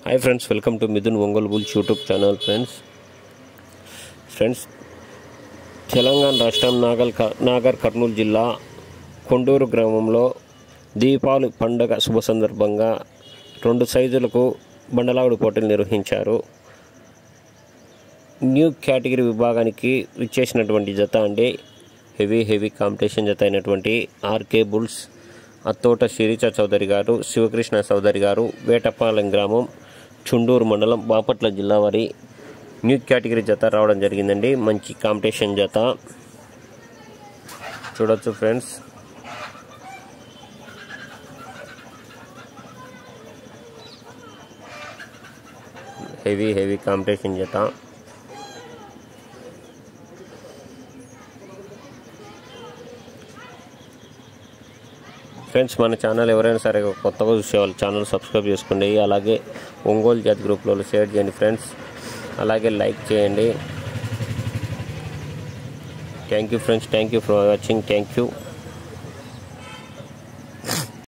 hi friends welcome to Mithun Ongole bulls YouTube channel friends friends Telangana రాష్ట్రం నాగల్ క- నాగర్ కర్నూలు జిల్లా కొండూరు గ్రామంలో దీపావళి పండగ శుభ సందర్భంగా రెండు సైజులకు బండలాగుడు పోటీలు నిర్వహించారు న్యూ కేటగిరీ విభాగానికి విచ్చేసినటువంటి జత అండి హెవీ హెవీ కాంపిటీషన్ జత అయినటువంటి ఆర్కే బుల్స్ అత్తోట శిరీచ చౌదరి గారు శివకృష్ణ చౌదరి గారు వేటపాలెం గ్రామం చుండూరు మండలం బాపట్ల జిల్లా వారి న్యూ కేటగిరీ జత రావడం జరిగిందండి మంచి కాంపిటీషన్ జత చూడొచ్చు ఫ్రెండ్స్ హెవీ హెవీ కాంపిటీషన్ జత ఫ్రెండ్స్ మన ఛానల్ ఎవరైనా సరే కొత్తగా చూసే వాళ్ళు ఛానల్ సబ్స్క్రైబ్ చేసుకోండి అలాగే ఒంగోలు జాతి గ్రూప్లో షేర్ చేయండి ఫ్రెండ్స్ అలాగే లైక్ చేయండి thank you friends thank you for watching thank you